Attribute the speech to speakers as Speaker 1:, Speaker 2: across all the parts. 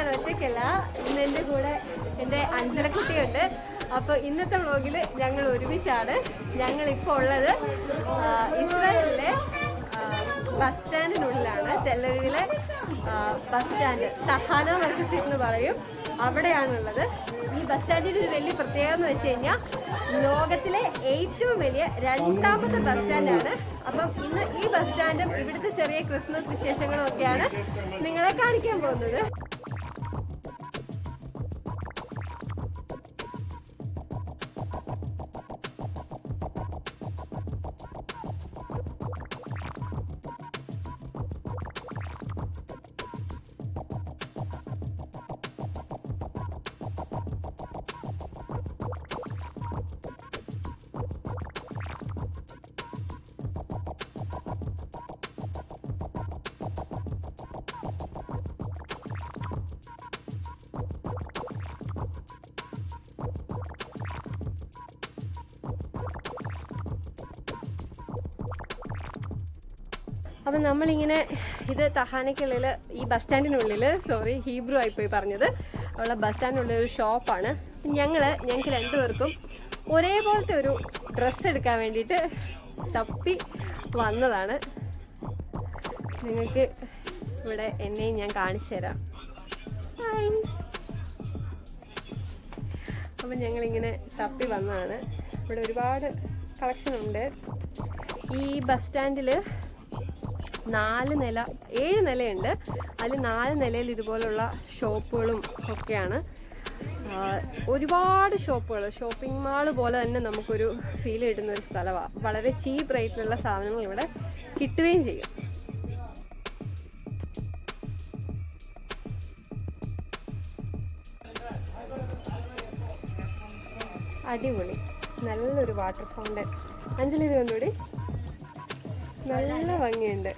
Speaker 1: ഞാൻ ഒറ്റയ്ക്കല്ല ഇന്ന് എൻ്റെ കൂടെ എൻ്റെ അഞ്ചലക്കുട്ടിയുണ്ട് അപ്പോൾ ഇന്നത്തെ വ്ളോഗിൽ ഞങ്ങൾ ഒരുമിച്ചാണ് ഞങ്ങൾ ഇപ്പോൾ ഉള്ളത് ആ, ഇസ്രായേലിലെ ആ, ബസ് സ്റ്റാൻഡിനുള്ളിലാണ് തെല്ലവിലെ ബസ് സ്റ്റാൻഡ് തഹാന മർക്കസി എന്ന് പറയും അവിടെയാണുള്ളത് ഈ ബസ് സ്റ്റാൻഡിൻ്റെ ഒരു വലിയ പ്രത്യേകത എന്ന് വെച്ച് കഴിഞ്ഞാൽ ലോകത്തിലെ ഏറ്റവും വലിയ രണ്ടാമത്തെ ബസ് സ്റ്റാൻഡാണ് അപ്പം ഇന്ന് ഈ ബസ് സ്റ്റാൻഡും ഇവിടുത്തെ ചെറിയ ക്രിസ്മസ് വിശേഷങ്ങളും ഒക്കെയാണ് നിങ്ങളെ കാണിക്കാൻ പോകുന്നത് അപ്പം നമ്മളിങ്ങനെ ഇത് തഹാനയ്ക്കുള്ളിൽ ഈ ബസ് സ്റ്റാൻഡിനുള്ളിൽ സോറി ഹീബ്രു ആയിപ്പോയി പറഞ്ഞത് ഉള്ള ബസ് സ്റ്റാൻഡിനുള്ളിൽ ഒരു ഷോപ്പാണ് ഞങ്ങൾ ഞങ്ങൾക്ക് രണ്ടുപേർക്കും ഒരേപോലത്തെ ഒരു ഡ്രസ്സ് എടുക്കാൻ വേണ്ടിയിട്ട് തപ്പി വന്നതാണ് നിങ്ങൾക്ക് ഇവിടെ എന്നെയും ഞാൻ കാണിച്ചു തരാം ഹായ് അപ്പം ഞങ്ങളിങ്ങനെ തപ്പി വന്നതാണ് ഇവിടെ ഒരുപാട് കളക്ഷൻ ഉണ്ട് ഈ ബസ് സ്റ്റാൻഡിൽ നാല് നില ഏഴ് നിലയുണ്ട് അതിൽ നാല് നിലയിൽ ഇതുപോലുള്ള ഷോപ്പുകളും ഒക്കെയാണ് ആ, ഒരുപാട് ഷോപ്പുകൾ ഷോപ്പിംഗ് മാൾ പോലെ തന്നെ നമുക്കൊരു ഫീൽ കിട്ടുന്ന ഒരു സ്ഥലമാണ് വളരെ ചീപ്പ് റേറ്റിലുള്ള സാധനങ്ങൾ ഇവിടെ കിട്ടുകയും ചെയ്യും അടിപൊളി നല്ലൊരു വാട്ടർ ഫൗണ്ടൻ അഞ്ജലി ഇത് കണ്ടൂടി നല്ല ഭംഗിയുണ്ട്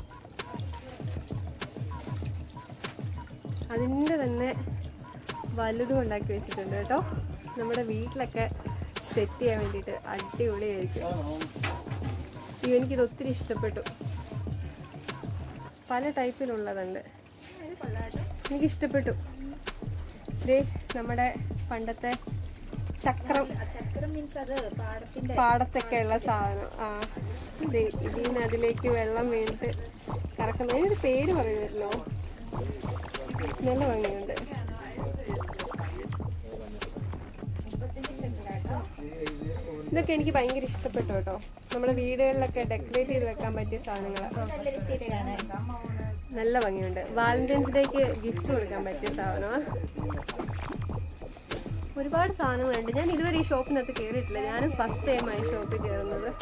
Speaker 1: അതിൻ്റെ തന്നെ വലുതും ഉണ്ടാക്കി വെച്ചിട്ടുണ്ട് കേട്ടോ നമ്മുടെ വീട്ടിലൊക്കെ സെറ്റ് ചെയ്യാൻ വേണ്ടിയിട്ട് അടിപൊളിയായിരിക്കും അയ്യോ എനിക്കിത് ഒത്തിരി ഇഷ്ടപ്പെട്ടു പല ടൈപ്പിലുള്ളതുണ്ട് എനിക്ക് ഇഷ്ടപ്പെട്ടു ദേ നമ്മുടെ പണ്ടത്തെ ചക്രം
Speaker 2: ചക്രം മീൻസ് അത് പാടത്തിന്റെ
Speaker 1: പാടത്തൊക്കെ ഉള്ള സാധനം ആ ദേ ഇതിന്ന് അതിലേക്ക് വെള്ളം വീണിട്ട് കറക്കുന്ന അതിനൊരു പേര് പറയുമല്ലോ നല്ല ഭംഗിയുണ്ട് ഇതൊക്കെ എനിക്ക് ഭയങ്കര ഇഷ്ടപ്പെട്ടു കേട്ടോ നമ്മുടെ വീടുകളിലൊക്കെ ഡെക്കറേറ്റ് ചെയ്ത് വെക്കാൻ പറ്റിയ സാധനങ്ങളാണ്
Speaker 2: നല്ല രസീത് കാണാൻ
Speaker 1: നല്ല ഭംഗിയുണ്ട് വാലന്റൈൻസ് ഡേക്ക് ഗിഫ്റ്റ് കൊടുക്കാൻ പറ്റിയ സാധനമാണ് ഒരുപാട് സാധനങ്ങളുണ്ട് ഞാൻ ഇതുവരെ ഈ ഷോപ്പിനകത്ത് കയറിയിട്ടില്ല ഞാനും ഫസ്റ്റ് ടൈമായി ഷോപ്പിൽ കയറുന്നത്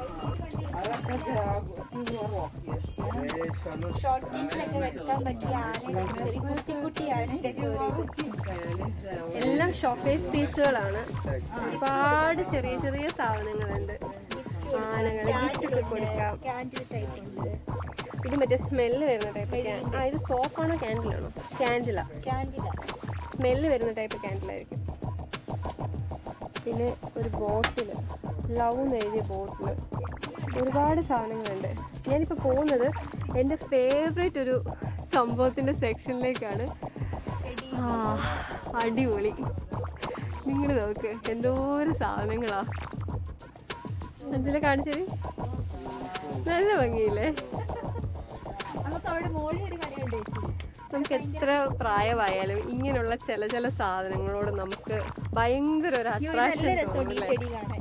Speaker 2: ഷോർട്ട് പീസിലൊക്കെ വെക്കാൻ പറ്റിയ ആനകൾ ചെറിയ കുട്ടി കുട്ടിയാണ് ഇതൊക്കെ ഒരു ഇത്.
Speaker 1: എല്ലാം ഷോക്കേസ് പീസുകളാണ് ഒരുപാട് ചെറിയ ചെറിയ സാധനങ്ങളുണ്ട് ആനകൾ ഗിഫ്റ്റ് ഒക്കെ കൊടുക്കാം
Speaker 2: ക്യാൻഡിൽ ടൈപ്പ് ഉണ്ട്
Speaker 1: ഇത് മറ്റേ സ്മെല്ല് വരുന്ന ടൈപ്പ് ആ ഇത് സോപ്പാണോ ക്യാൻഡിലാണോ ക്യാൻഡിലാ
Speaker 2: ക്യാൻഡില
Speaker 1: സ്മെല്ല് വരുന്ന ടൈപ്പ് ക്യാൻഡിലായിരിക്കും പിന്നെ ഒരു ബോട്ടിൽ ലവ് എന്ന് എഴുതിയ ബോട്ടിൽ ഒരുപാട് സാധനങ്ങളുണ്ട് ഞാനിപ്പോൾ പോകുന്നത് എൻ്റെ ഫേവറേറ്റ് ഒരു സംഭവത്തിൻ്റെ സെക്ഷനിലേക്കാണ് ആ അടിപൊളി നിങ്ങൾ നോക്ക് എന്തോരം സാധനങ്ങളാ അതിൽ കാണിച്ചത് നല്ല ഭംഗിയില്ലേ
Speaker 2: നമുക്ക് അവിടെ മോളിൽ ഒരു കടയുണ്ട് ചേച്ചി
Speaker 1: നമുക്ക് എത്ര പ്രായമായാലും ഇങ്ങനെയുള്ള ചില ചില സാധനങ്ങളോട് നമുക്ക് ഭയങ്കര ഒരു
Speaker 2: അയ്യോ, ഇത് നല്ല
Speaker 1: അട്രാക്ഷൻ
Speaker 2: രസമുണ്ട് ഈ ചെടി കാണാൻ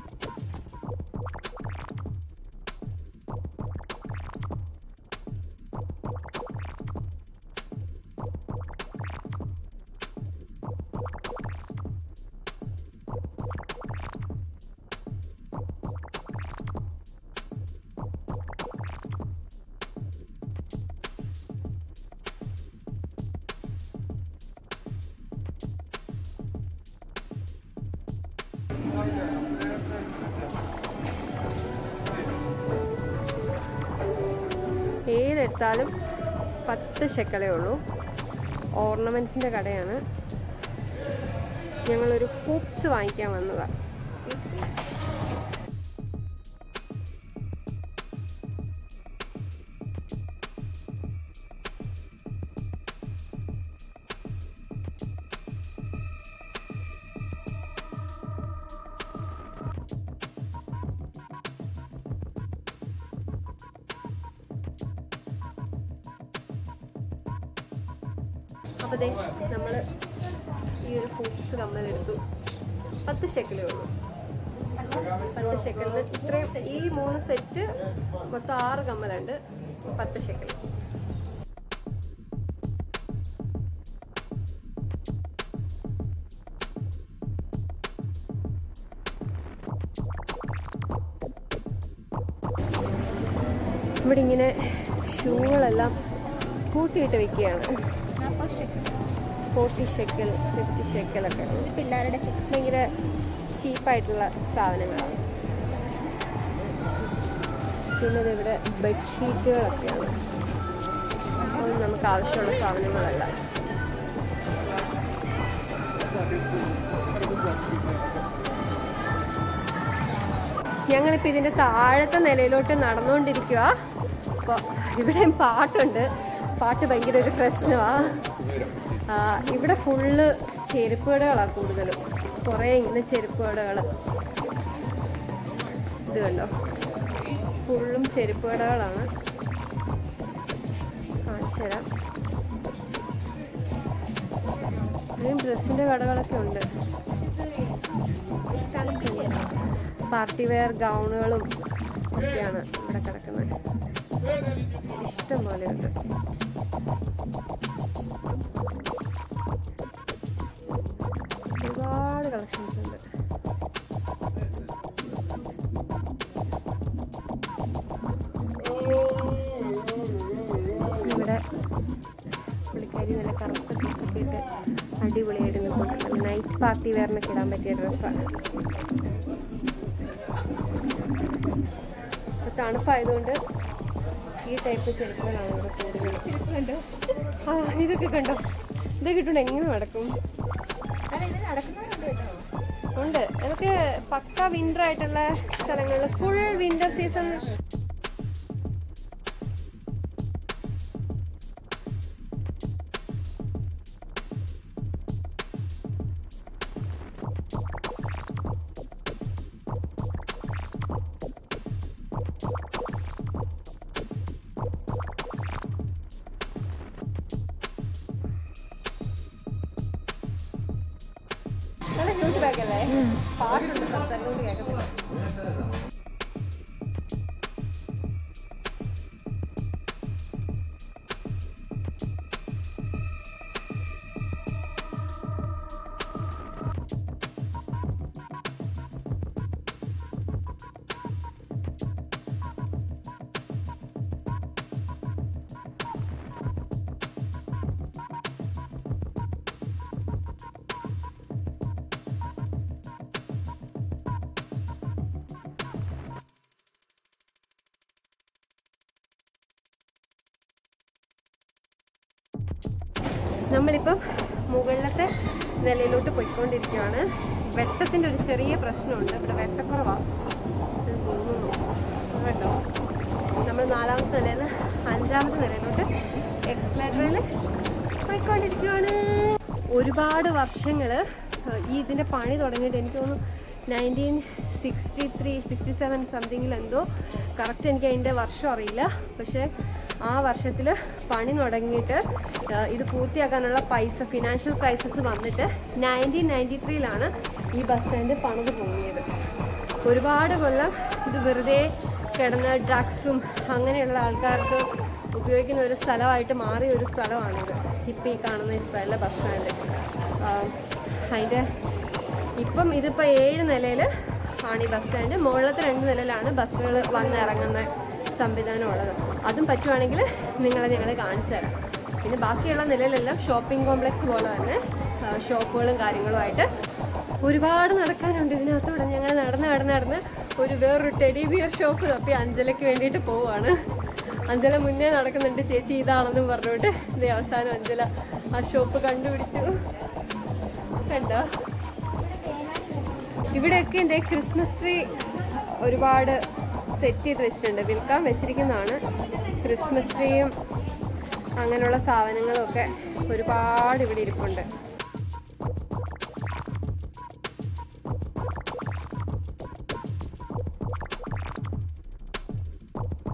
Speaker 1: ഏതെടുത്താലും പത്ത് ശക്കളേ ഉള്ളൂ ഓർണമെൻറ്റ്സിൻ്റെ കടയാണ് ഞങ്ങളൊരു ഹൂപ്സ് വാങ്ങിക്കാൻ വന്നതാണ് അപ്പോൾ ദേ നമ്മൾ ഈ ഒരു ഹൂപ്സ് കമ്മലെടുത്തു പത്ത് ഷെക്കലേ ഉള്ളൂ പത്ത് ഷെക്കലിന് ഇത്രയും ഈ മൂന്ന് സെറ്റ് മൊത്തം ആറ് കമ്മലുണ്ട് പത്ത് ഷെക്കൽ ഇവിടെ ഇങ്ങനെ ഷൂകളെല്ലാം കൂട്ടിയിട്ട് വെക്കുകയാണ്
Speaker 2: അപ്പോൾ ഷെക്കൽ
Speaker 1: ഫോർട്ടി ഷെക്കൽ ഫിഫ്റ്റി ഷെക്കലൊക്കെ
Speaker 2: ഇത് പിള്ളേരുടെ സെക്ഷൻ
Speaker 1: ഭയങ്കര ചീപ്പായിട്ടുള്ള സാധനങ്ങളാണ് പിന്നെ ദേ ഇവിടെ ബെഡ്ഷീറ്റുകളൊക്കെയാണ് അത് നമുക്ക് ആവശ്യമുള്ള സാധനങ്ങളല്ല ഞങ്ങളിപ്പോൾ ഇതിൻ്റെ താഴത്തെ നിലയിലോട്ട് നടന്നുകൊണ്ടിരിക്കുക അപ്പോൾ ഇവിടെയും പാട്ടുണ്ട് പാട്ട് ഭയങ്കര ഒരു പ്രശ്നമാണ് ഇവിടെ ഫുള്ള് ചെരുപ്പ് കടകളാണ് കൂടുതലും കുറേ ഇങ്ങനെ ചെരുപ്പ് കടകൾ ഇത് കണ്ടോ ഫുള്ളും ചെരുപ്പ് കടകളാണ് കാണിച്ചു തരാം ഇവിടെയും ഡ്രസ്സിൻ്റെ കടകളൊക്കെ ഉണ്ട് പാർട്ടി വെയർ ഗൗണുകളും ഒക്കെയാണ് ഇവിടെ കിടക്കുന്നത് ഇഷ്ടം പോലെ ഉണ്ട് ഒരുപാട് കളക്ഷൻസ് ഉണ്ട് ഇവിടെ പുള്ളിക്കാരി നല്ല കറുത്ത ഡ്രസ്സൊക്കെ ഇട്ട് അടിപൊളിയായിട്ട് നിൽക്കുന്നുണ്ട് നൈറ്റ് പാർട്ടി വെയറിനൊക്കെ ഇടാൻ പറ്റിയ ഡ്രസ്സാണ് ഇപ്പൊ തണുപ്പായതുകൊണ്ട് ഈ ടൈപ്പ് ചെരുപ്പുകളാണ് ഇവിടെ കൂടുതൽ ആ ഇതൊക്കെ കണ്ടോ ഇതൊക്കെ ഇട്ടുകൊണ്ട് എങ്ങനെ നടക്കും
Speaker 2: ഇത് നടക്കുന്നുണ്ട് കേട്ടോ
Speaker 1: ഉണ്ട് എനിക്ക് പക്ക വിന്റർ ആയിട്ടുള്ള സ്ഥലങ്ങളിൽ ഫുൾ വിന്റർ സീസൺ നല്ല ക്യൂട്ട് ബാഗല്ലേ പാട്ടുണ്ട് സംസാരിക്കൊണ്ട് കേൾക്കുന്നില്ല നമ്മളിപ്പം മുകളിലത്തെ നിലയിലോട്ട് പോയിക്കൊണ്ടിരിക്കുകയാണ് വെട്ടത്തിൻ്റെ ഒരു ചെറിയ പ്രശ്നമുണ്ട് ഇവിടെ വെട്ടക്കുറവാണ് ഇത് തോന്നുന്നു കേട്ടോ നമ്മൾ നാലാമത്തെ നിലയിൽ നിന്ന് അഞ്ചാമത്തെ നിലയിലോട്ട് എക്സ്പ്ലേറ്ററിൽ പോയിക്കൊണ്ടിരിക്കുകയാണ് ഒരുപാട് വർഷങ്ങൾ ഈ ഇതിൻ്റെ പണി തുടങ്ങിയിട്ട് എനിക്ക് തോന്നുന്നു nineteen sixty three sixty seven സംതിങ്ങിൽ എന്തോ കറക്റ്റ് എനിക്ക് അതിൻ്റെ വർഷം അറിയില്ല പക്ഷേ ആ വർഷത്തിൽ പണി തുടങ്ങിയിട്ട് ആ, ഇത് പൂർത്തിയാക്കാനുള്ള പൈസ ഫിനാൻഷ്യൽ ക്രൈസിസ് വന്നിട്ട് നയൻറ്റീൻ നയൻറ്റി ത്രീയിലാണ് ഈ ബസ് സ്റ്റാൻഡ് പണിത് പൊങ്ങിയത് ഒരുപാട് കൊല്ലം ഇത് വെറുതെ കിടന്ന് ഡ്രഗ്സും അങ്ങനെയുള്ള ആൾക്കാർക്ക് ഉപയോഗിക്കുന്ന ഒരു സ്ഥലമായിട്ട് മാറിയ ഒരു സ്ഥലമാണിത് ഇപ്പം ഈ കാണുന്ന ഇസ്രായേലിലെ ബസ് സ്റ്റാൻഡ് അതിൻ്റെ ഇപ്പം ഇതിപ്പോൾ ഏഴ് നിലയിൽ ആണ് ഈ ബസ് സ്റ്റാൻഡ് മുകളിലത്തെ രണ്ട് നിലയിലാണ് ബസ്സുകൾ വന്നിറങ്ങുന്ന സംവിധാനമുള്ളത് അതും പറ്റുവാണെങ്കിൽ നിങ്ങളെ ഞങ്ങൾ കാണിച്ചു തരാം പിന്നെ ബാക്കിയുള്ള നിലയിലെല്ലാം ഷോപ്പിംഗ് കോംപ്ലക്സ് പോലെ തന്നെ ആ, ഷോപ്പുകളും കാര്യങ്ങളുമായിട്ട് ഒരുപാട് നടക്കാനുണ്ട് ഇതിനകത്തൂടെ ഞങ്ങൾ നടന്ന് നടന്ന് നടന്ന് ഒരു വേറൊരു ടെഡി ബിയർ ഷോപ്പ് തപ്പി അഞ്ജലയ്ക്ക് വേണ്ടിയിട്ട് പോവാണ് അഞ്ജല മുന്നേ നടക്കുന്നുണ്ട് ചേച്ചി ഇതാണെന്നും പറഞ്ഞുകൊണ്ട് ഇതേ അവസാനം അഞ്ജല ആ ഷോപ്പ് കണ്ടുപിടിച്ചു കണ്ടോ ഇവിടെയൊക്കെ എന്തേ ക്രിസ്മസ് ട്രീ ഒരുപാട് സെറ്റ് ചെയ്ത് വെച്ചിട്ടുണ്ട് വിൽക്കാൻ വെച്ചിരിക്കുന്നതാണ് ക്രിസ്മസ് ട്രീയും അങ്ങനെയുള്ള സാധനങ്ങളും ഒക്കെ ഒരുപാട് ഇവിടെ ഇരിപ്പുണ്ട്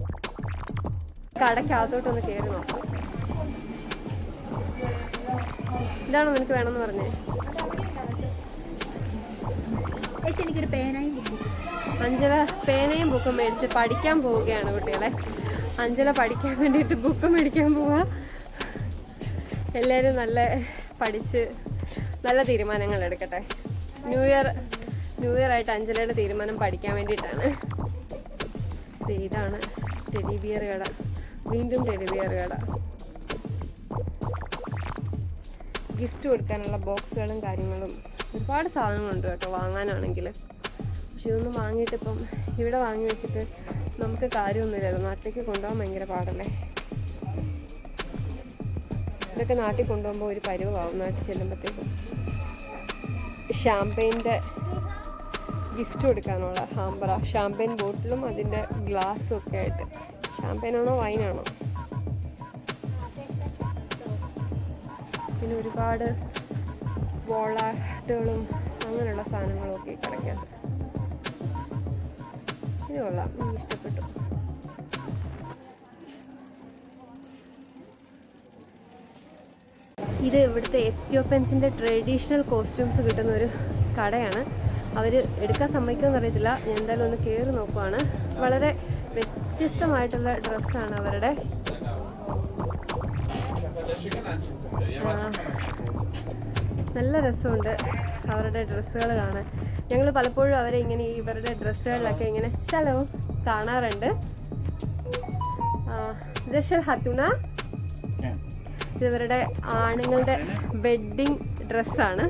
Speaker 1: കടക്കകത്തോട്ടൊന്ന് കയറി നോക്കാം ഇതാണോ നിനക്ക് വേണമെന്ന് പറഞ്ഞേ
Speaker 2: ചേച്ചി എനിക്കൊരു പേനായും കിട്ടി
Speaker 1: അഞ്ജല പേനയും ബുക്കും മേടിച്ച് പഠിക്കാൻ പോവുകയാണ് കുട്ടികളെ അഞ്ജല പഠിക്കാൻ വേണ്ടിയിട്ട് ബുക്ക് മേടിക്കാൻ പോവുക എല്ലാവരും നല്ല പഠിച്ച് നല്ല തീരുമാനങ്ങൾ എടുക്കട്ടെ ന്യൂ ഇയർ ന്യൂ ഇയർ ആയിട്ട് അഞ്ജലയുടെ തീരുമാനം പഠിക്കാൻ വേണ്ടിയിട്ടാണ് ദേ ഇതാണ് ടെഡി ബിയർ കട വീണ്ടും ടെഡി ബിയർ കട ഗിഫ്റ്റ് കൊടുക്കാനുള്ള ബോക്സുകളും കാര്യങ്ങളും ഒരുപാട് സാധനങ്ങളുണ്ട് കേട്ടോ വാങ്ങാനാണെങ്കിൽ പക്ഷെ ഇതൊന്നും വാങ്ങിയിട്ട് ഇപ്പം ഇവിടെ വാങ്ങി വെച്ചിട്ട് നമുക്ക് കാര്യമൊന്നുമില്ലല്ലോ നാട്ടിലേക്ക് കൊണ്ടുപോകാൻ ഭയങ്കര പാടല്ലേ ഇതൊക്കെ നാട്ടിൽ കൊണ്ടുപോകുമ്പോൾ ഒരു പരുവാകും നാട്ടിൽ ചെല്ലുമ്പോഴത്തേക്കും ഷാമ്പയിൻ്റെ ഗിഫ്റ്റ് കൊടുക്കാനുള്ള ഹാമ്പറ ഷാമ്പയിൻ ബോട്ടിലും അതിൻ്റെ ഗ്ലാസ്സും ഒക്കെ ആയിട്ട് ഷാമ്പയിനാണോ വൈനാണോ പിന്നെ ഒരുപാട് വോളാട്ടുകളും അങ്ങനെയുള്ള സാധനങ്ങളും ഒക്കെ കിടക്കാം ഇത് കൊള്ളാം എനിക്ക് ഇഷ്ടപ്പെട്ടു ഇത് ഇവിടുത്തെ എത്യോപ്യൻസിൻ്റെ ട്രഡീഷണൽ കോസ്റ്റ്യൂംസ് കിട്ടുന്ന ഒരു കടയാണ് അവർ എടുക്കാൻ സമ്മതിക്കുമെന്ന് അറിയത്തില്ല ഞാൻ എന്തായാലും ഒന്ന് കയറി നോക്കുവാണ് വളരെ വ്യത്യസ്തമായിട്ടുള്ള ഡ്രസ്സാണ് അവരുടെ ആ, നല്ല രസമുണ്ട് അവരുടെ ഡ്രസ്സുകൾ കാണാൻ ഞങ്ങൾ പലപ്പോഴും അവരെ ഇങ്ങനെ ഈ ഇവരുടെ ഡ്രസ്സുകളിലൊക്കെ ഇങ്ങനെ ചലോ കാണാറുണ്ട് ജഷൽ ഹത്തുണ ഇത് ഇവരുടെ ആണുങ്ങളുടെ വെഡ്ഡിങ് ഡ്രസ്സാണ്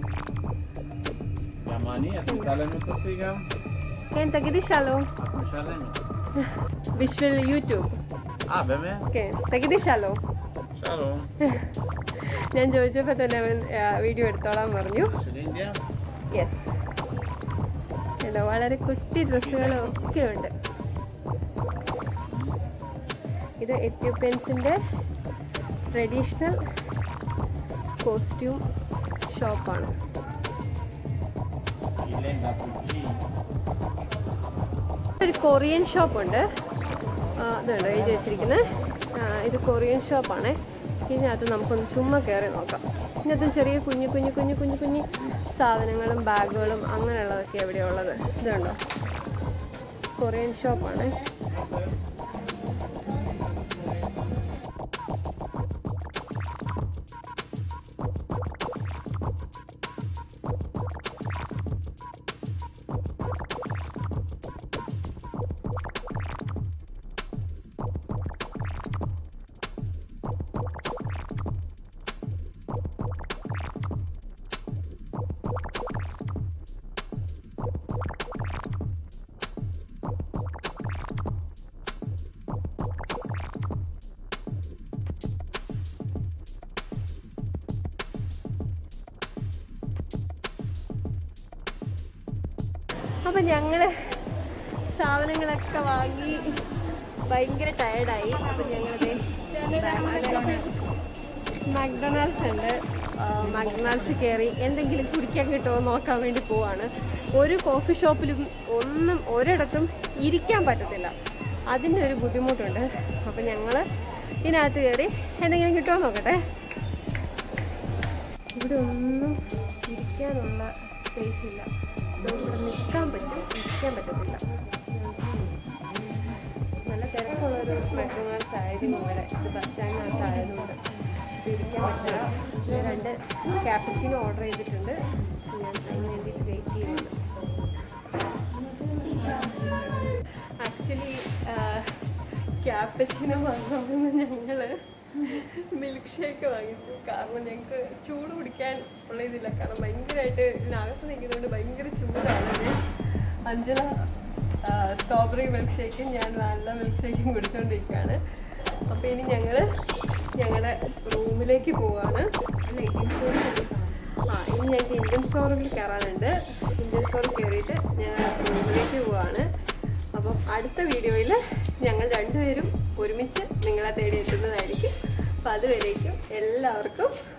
Speaker 3: ימני, את רוצה לענות אותי גם?
Speaker 1: כן, תגידי שלום,
Speaker 3: את משלמת.
Speaker 1: בשביל יוטיוב.
Speaker 3: אה, באמת?
Speaker 1: כן, תגידי שלום.
Speaker 3: שלום.
Speaker 1: ഞാൻ ചോദിച്ചപ്പോൾ തന്നെ അവൻ വീഡിയോ എടുത്തോളാൻ പറഞ്ഞു
Speaker 3: של אינדיה?
Speaker 1: യെസ് കേട്ടോ വളരെ കുട്ടി ഡ്രസ്സുകളും ഒക്കെ ഉണ്ട് ഇത് എത്യോപ്യൻസിൻ്റെ ട്രഡീഷണൽ കോസ്റ്റ്യൂം ഷോപ്പാണ്
Speaker 3: גילם והפוצ'י.
Speaker 1: ഒരു കൊറിയൻ ഷോപ്പുണ്ട് ഇതുണ്ട് എഴുതി വെച്ചിരിക്കുന്നത് ഇത് കൊറിയൻ ഷോപ്പാണ് ഇതിനകത്ത് നമുക്കൊന്ന് ചുമ്മാ കയറി നോക്കാം ഇതിനകത്ത് ചെറിയ കുഞ്ഞു കുഞ്ഞു കുഞ്ഞു കുഞ്ഞു കുഞ്ഞു സാധനങ്ങളും ബാഗുകളും അങ്ങനെയുള്ളതൊക്കെ എവിടെ ഉള്ളത് ഇതുണ്ടോ കൊറിയൻ ഷോപ്പാണ് അപ്പം ഞങ്ങൾ സാധനങ്ങളൊക്കെ വാങ്ങി ഭയങ്കര ടയർഡായി അപ്പം ഞങ്ങളത് മക്ഡൊണാൾഡ്സ് ഉണ്ട് മക്ഡൊണാൾഡ്സ് കയറി എന്തെങ്കിലും കുടിക്കാൻ കിട്ടുമോ എന്ന് നോക്കാൻ വേണ്ടി പോവാണ് ഒരു കോഫി ഷോപ്പിലും ഒന്നും ഒരിടത്തും ഇരിക്കാൻ പറ്റത്തില്ല അതിൻ്റെ ഒരു ബുദ്ധിമുട്ടുണ്ട് അപ്പം ഞങ്ങൾ ഇതിനകത്ത് കയറി എന്തെങ്കിലും കിട്ടുമോ നോക്കട്ടെ ഇവിടെ ഒന്നും ഇരിക്കാനുള്ള സ്പേസ് ഇല്ല നമുക്ക് ഇവിടെ നിൽക്കാൻ പറ്റും ഇരിക്കാൻ പറ്റത്തില്ല നല്ല തിരക്കുള്ളൊരു മക്ഡൊണാൾഡ്സ് ആയിരുന്നു ഇവിടെ ഇത് ബസ് സ്റ്റാൻഡിനകത്ത് ആയതുകൊണ്ട് ഇത് ഇരിക്കാൻ പറ്റില്ല ഞാൻ രണ്ട് ക്യാപ്പച്ചിനോ ഓർഡർ ചെയ്തിട്ടുണ്ട് ഞാൻ അതിന് വേണ്ടിയിട്ട് വെയിറ്റ് ചെയ്യുന്നു ആക്ച്വലി ക്യാപ്പച്ചിനോ വാങ്ങാമെന്ന് ഞങ്ങൾ മിൽക്ക് ഷേക്ക് വാങ്ങിച്ചു കാരണം ഞങ്ങൾക്ക് ചൂട് കുടിക്കാൻ ഉള്ള ഇതില്ല കാരണം ഭയങ്കരമായിട്ട് ഇതിനകത്ത് നിൽക്കുന്നതുകൊണ്ട് ഭയങ്കര ചൂടാണ് അഞ്ചല സ്ട്രോബെറി മിൽക്ക് ഷേക്കും ഞാൻ വാനില മിൽക്ക് ഷേക്കും കുടിച്ചുകൊണ്ടിരിക്കുകയാണ് അപ്പോൾ ഇനി ഞങ്ങൾ ഞങ്ങളുടെ റൂമിലേക്ക് പോവാണ് ആ ഇനി ഞങ്ങൾക്ക് ഇന്ത്യൻ സ്റ്റോറിൽ കയറാനുണ്ട് ഇന്ത്യൻ സ്റ്റോറിൽ കയറിയിട്ട് ഞങ്ങൾ റൂമിലേക്ക് പോവാണ് അപ്പം അടുത്ത വീഡിയോയിൽ ഞങ്ങൾ രണ്ടുപേരും ഒരുമിച്ച് നിങ്ങളെ തേടി എത്തുന്നതായിരിക്കും അപ്പം അതുവരേക്കും എല്ലാവർക്കും